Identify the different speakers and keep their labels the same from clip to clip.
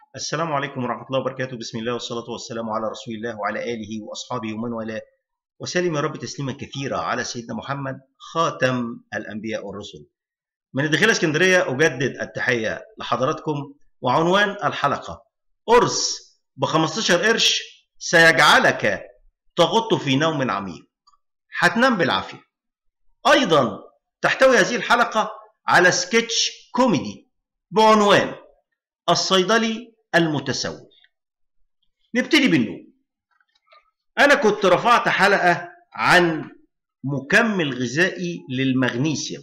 Speaker 1: السلام عليكم ورحمة الله وبركاته بسم الله والصلاة والسلام على رسول الله وعلى آله وأصحابه ومن والاه وسلم يا رب تسليما كثيرا على سيدنا محمد خاتم الأنبياء والرسل من الداخلة اسكندرية أجدد التحية لحضراتكم وعنوان الحلقة قرص ب 15 قرش سيجعلك تغط في نوم عميق هتنام بالعافية أيضا تحتوي هذه الحلقة على سكتش كوميدي بعنوان الصيدلي المتسول نبتدي بالنوم أنا كنت رفعت حلقة عن مكمل غذائي للمغنيسيوم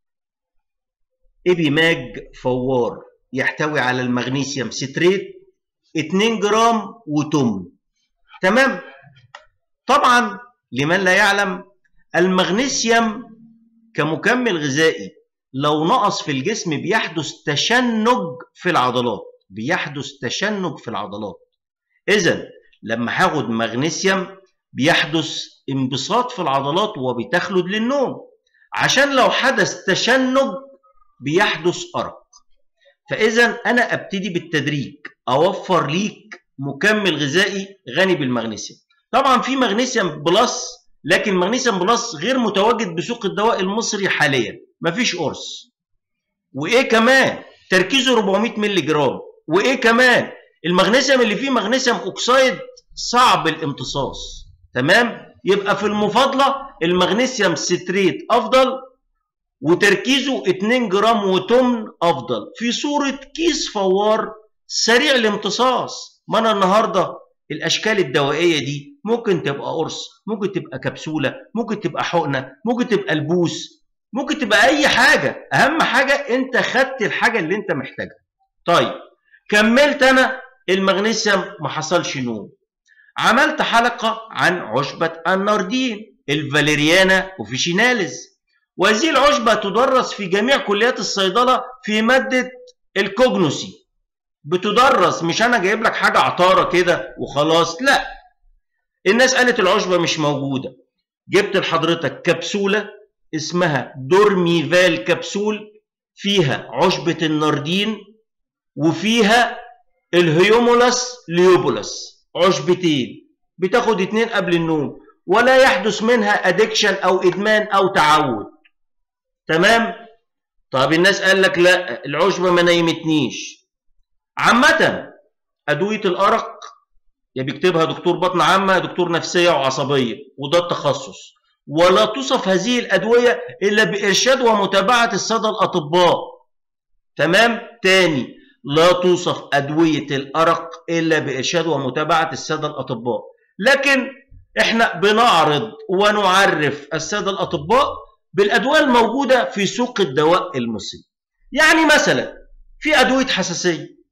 Speaker 1: إبي ماج فوار يحتوي على المغنيسيوم ستريت 2 جرام وتمن تمام طبعا لمن لا يعلم المغنيسيوم كمكمل غذائي لو نقص في الجسم بيحدث تشنج في العضلات بيحدث تشنج في العضلات اذا لما هاخد مغنيسيوم بيحدث انبساط في العضلات وبتخلد للنوم عشان لو حدث تشنج بيحدث ارق فاذا انا ابتدي بالتدريج اوفر ليك مكمل غذائي غني بالمغنيسيوم طبعا في مغنيسيوم بلس لكن مغنيسيوم بلس غير متواجد بسوق الدواء المصري حاليا مفيش قرص وايه كمان تركيزه 400 مللي جرام وايه كمان المغنيسيوم اللي فيه مغنيسيوم اوكسايد صعب الامتصاص تمام يبقى في المفاضله المغنيسيوم ستريت افضل وتركيزه 2 جرام وتمن افضل في صوره كيس فوار سريع الامتصاص ما انا النهارده الاشكال الدوائيه دي ممكن تبقى قرص ممكن تبقى كبسوله ممكن تبقى حقنه ممكن تبقى البوس ممكن تبقى اي حاجه اهم حاجه انت خدت الحاجه اللي انت محتاجها طيب كملت انا المغنيسيوم ما حصلش نوم عملت حلقه عن عشبه الناردين الفاليريانا اوفيشيناليز وهذه العشبه تدرس في جميع كليات الصيدله في ماده الكوجنوسي بتدرس مش انا جايب لك حاجه عطاره كده وخلاص لا الناس قالت العشبه مش موجوده جبت لحضرتك كبسوله اسمها دورميفال كبسول فيها عشبة الناردين وفيها الهيومولاس ليوبولاس عشبتين بتاخد اتنين قبل النوم ولا يحدث منها ادكشن او ادمان او تعود تمام طب الناس قال لك لا العشبة ما نيمتنيش عامة ادوية الارق يا بيكتبها دكتور بطن عامة دكتور نفسية وعصبية وده التخصص ولا توصف هذه الأدوية إلا بإرشاد ومتابعة السادة الأطباء تمام تاني لا توصف أدوية الأرق إلا بإرشاد ومتابعة السادة الأطباء لكن إحنا بنعرض ونعرف السادة الأطباء بالأدوية الموجودة في سوق الدواء المصري يعني مثلا في أدوية حساسية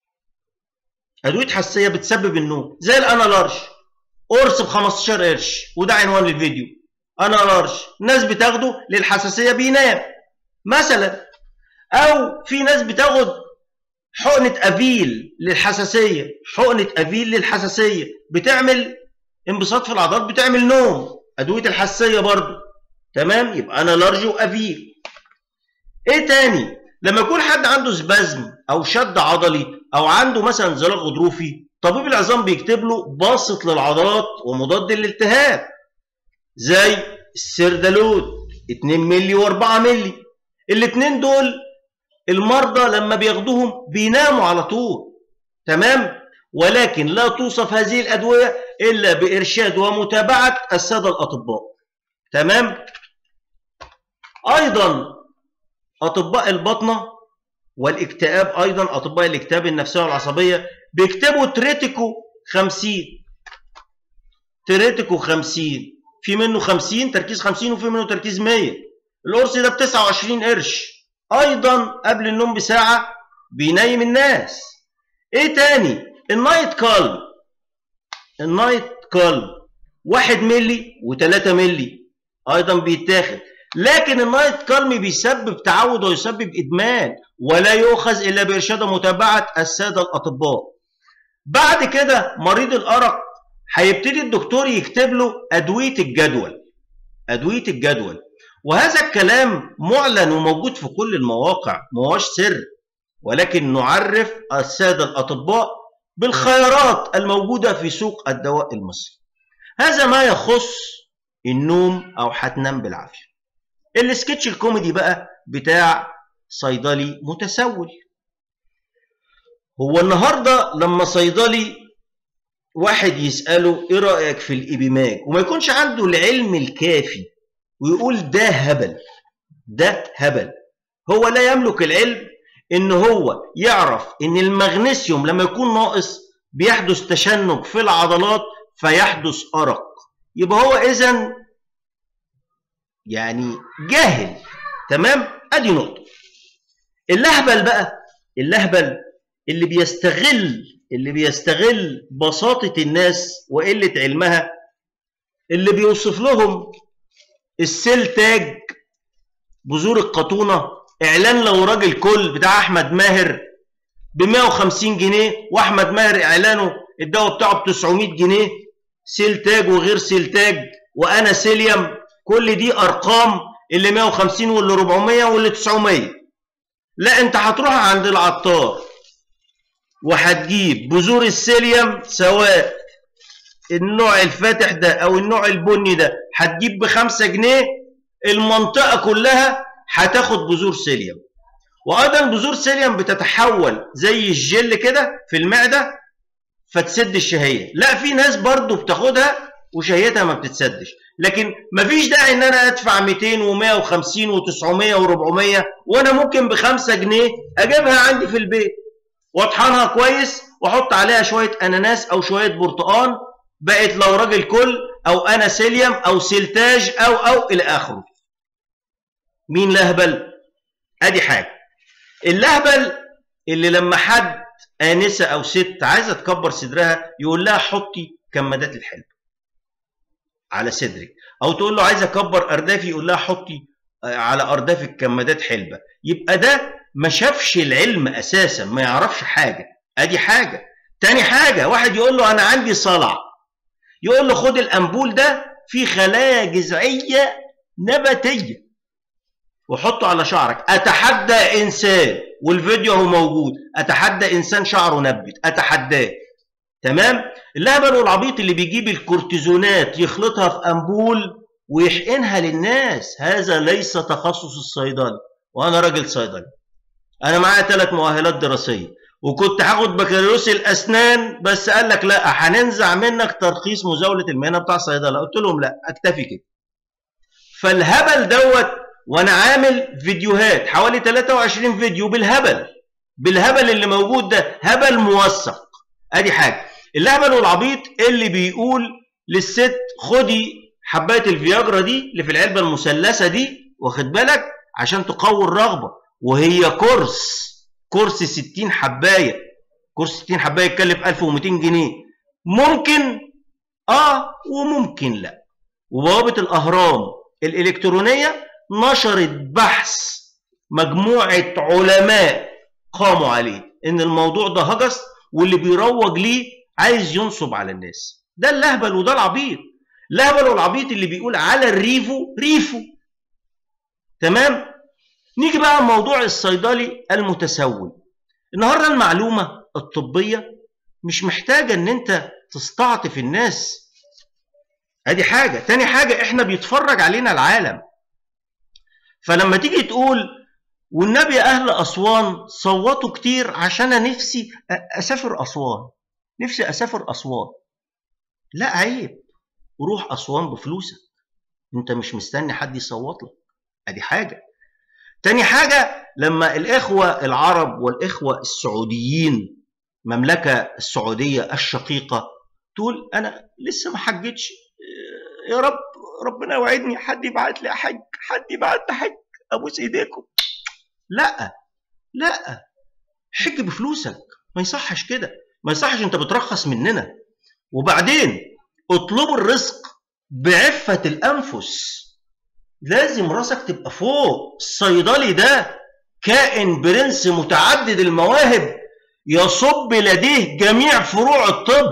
Speaker 1: أدوية حساسية بتسبب النوم زي الأنالارج قرص ب 15 قرش وده عنوان الفيديو انا لارج ناس بتاخده للحساسيه بينام مثلا او في ناس بتاخد حقنه افيل للحساسيه حقنه افيل للحساسيه بتعمل انبساط في العضلات بتعمل نوم ادويه الحساسيه برضو تمام يبقى انا لارج وافيل ايه تاني لما يكون حد عنده سبازم او شد عضلي او عنده مثلا انزلاق غضروفي طبيب العظام بيكتب له باسط للعضلات ومضاد للالتهاب زي السردلود 2 مللي و4 مللي الاثنين دول المرضى لما بياخدوهم بيناموا على طول تمام ولكن لا توصف هذه الادويه الا بارشاد ومتابعه الساده الاطباء تمام ايضا اطباء البطنه والاكتئاب ايضا اطباء الاكتئاب النفسيه والعصبيه بيكتبوا تريتيكو 50 تريتيكو 50 في منه 50 تركيز 50 وفي منه تركيز 100 القرص ده ب 29 قرش ايضا قبل النوم بساعه بينيم الناس ايه تاني النايت كالم النايت كالم 1 ملي و3 ملي ايضا بيتاخد لكن النايت كالم بيسبب تعود ويسبب ادمان ولا يؤخذ الا بارشاد ومتابعه الساده الاطباء بعد كده مريض الارق هيبتدي الدكتور يكتب له أدوية الجدول أدوية الجدول وهذا الكلام معلن وموجود في كل المواقع ما هوش سر ولكن نعرف السادة الأطباء بالخيارات الموجودة في سوق الدواء المصري هذا ما يخص النوم أو هتنام بالعافية السكتش الكوميدي بقى بتاع صيدلي متسول هو النهارده لما صيدلي واحد يسأله ايه رأيك في الإبيماج وما يكونش عنده العلم الكافي ويقول ده هبل ده هبل هو لا يملك العلم ان هو يعرف ان المغنيسيوم لما يكون ناقص بيحدث تشنج في العضلات فيحدث أرق يبقى هو إذا يعني جاهل تمام ادي نقطة اللهبل بقى اللهبل اللي بيستغل اللي بيستغل بساطة الناس وقلة علمها اللي بيوصف لهم السيل تاج بذور القطونة اعلان لو راجل كل بتاع احمد ماهر ب 150 جنيه واحمد ماهر اعلانه الدواء بتاعه ب 900 جنيه سيل تاج وغير سيل تاج وانا سيليوم كل دي ارقام اللي 150 واللي 400 واللي 900 لا انت هتروح عند العطار وهتجيب بذور السيليوم سواء النوع الفاتح ده او النوع البني ده هتجيب بخمسة جنيه المنطقة كلها هتاخد بذور سيليوم وايضا بذور سيليوم بتتحول زي الجل كده في المعدة فتسد الشهية لا في ناس برضو بتاخدها وشهيتها ما بتتسدش لكن مفيش داعي ان انا ادفع 200 و150 و900 و400 وانا ممكن بخمسة جنيه اجيبها عندي في البيت واطحنها كويس واحط عليها شويه اناناس او شويه برتقان بقت لو راجل كل او انا سيليوم او سيلتاج او او الى اخره مين لهبل ادي حاجه اللهبل اللي لما حد انسه او ست عايزه تكبر صدرها يقول لها حطي كمادات الحلم على صدرك او تقول له عايز اكبر اردافي يقول لها حطي على اردافك كمادات حلبه يبقى ده ما شافش العلم اساسا ما يعرفش حاجه ادي حاجه تاني حاجه واحد يقول له انا عندي صلع يقول له خد الامبول ده فيه خلايا جذعيه نباتيه وحطه على شعرك اتحدى انسان والفيديو هو موجود اتحدى انسان شعره نبت اتحداه تمام اللهبل والعبيط اللي بيجيب الكورتيزونات يخلطها في امبول ويحقنها للناس هذا ليس تخصص الصيدلي وانا راجل صيدلي انا معايا ثلاث مؤهلات دراسيه وكنت هاخد بكالوريوس الاسنان بس قال لك لا هننزع منك ترخيص مزاوله المهنه بتاع الصيدله قلت لهم لا اكتفي كده فالهبل دوت وانا عامل فيديوهات حوالي 23 فيديو بالهبل بالهبل اللي موجود ده هبل موثق ادي حاجه الهبل والعبيط اللي بيقول للست خدي حبايه الفياجرا دي اللي في العلبه المثلثه دي واخد بالك عشان تقوي الرغبه وهي كورس كورس 60 حبايه كورس 60 حبايه يتكلف 1200 جنيه ممكن اه وممكن لا وبوابه الاهرام الالكترونيه نشرت بحث مجموعه علماء قاموا عليه ان الموضوع ده هجس واللي بيروج ليه عايز ينصب على الناس ده اللهبل وده العبيط اللهبل والعبيط اللي بيقول على الريفو ريفو تمام نيجي بقى موضوع الصيدلي المتسول النهارده المعلومه الطبيه مش محتاجه ان انت تستعطف الناس ادي حاجه تاني حاجه احنا بيتفرج علينا العالم فلما تيجي تقول والنبي اهل اسوان صوتوا كتير عشان انا نفسي اسافر اسوان نفسي اسافر اسوان لا عيب روح اسوان بفلوسك انت مش مستني حد يصوت لك ادي حاجه تاني حاجة لما الإخوة العرب والإخوة السعوديين مملكة السعودية الشقيقة تقول أنا لسه ما حجتش يا رب ربنا يوعدني حد يبعت لي أحج حد يبعت لي حج أبوس إيديكم لا لا حج بفلوسك ما يصحش كده ما يصحش أنت بترخص مننا وبعدين اطلبوا الرزق بعفة الأنفس لازم راسك تبقى فوق الصيدلي ده كائن برنس متعدد المواهب يصب لديه جميع فروع الطب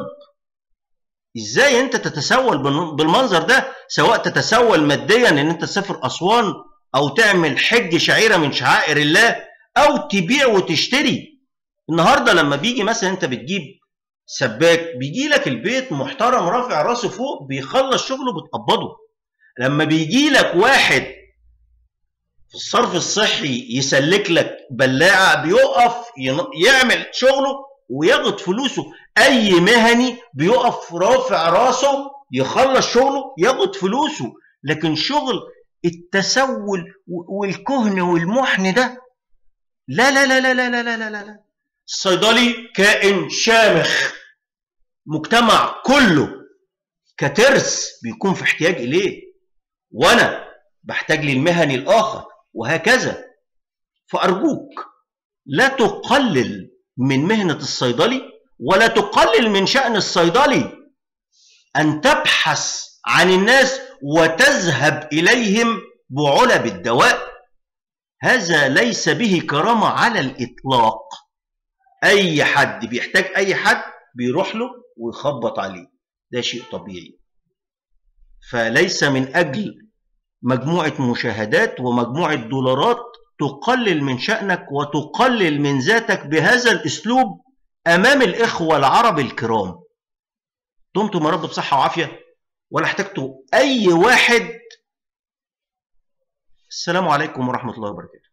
Speaker 1: ازاي انت تتسول بالمنظر ده سواء تتسول ماديا ان انت تسافر اسوان او تعمل حج شعيره من شعائر الله او تبيع وتشتري النهارده لما بيجي مثلا انت بتجيب سباك بيجي لك البيت محترم رافع راسه فوق بيخلص شغله بتقبضه لما بيجي لك واحد في الصرف الصحي يسلك لك بلاعه بيقف يعمل شغله وياخد فلوسه اي مهني بيقف رافع راسه يخلص شغله ياخد فلوسه لكن شغل التسول والكهن والمحن ده لا لا لا لا لا لا لا لا لا الصيدلي كائن شامخ مجتمع كله كترس بيكون في احتياج اليه وانا بحتاج للمهني الاخر وهكذا فارجوك لا تقلل من مهنه الصيدلي ولا تقلل من شان الصيدلي ان تبحث عن الناس وتذهب اليهم بعلب الدواء هذا ليس به كرامه على الاطلاق اي حد بيحتاج اي حد بيروح له ويخبط عليه ده شيء طبيعي فليس من اجل مجموعه مشاهدات ومجموعه دولارات تقلل من شانك وتقلل من ذاتك بهذا الاسلوب امام الاخوه العرب الكرام دمتم يا رب بصحه وعافيه ولا احتجتوا اي واحد السلام عليكم ورحمه الله وبركاته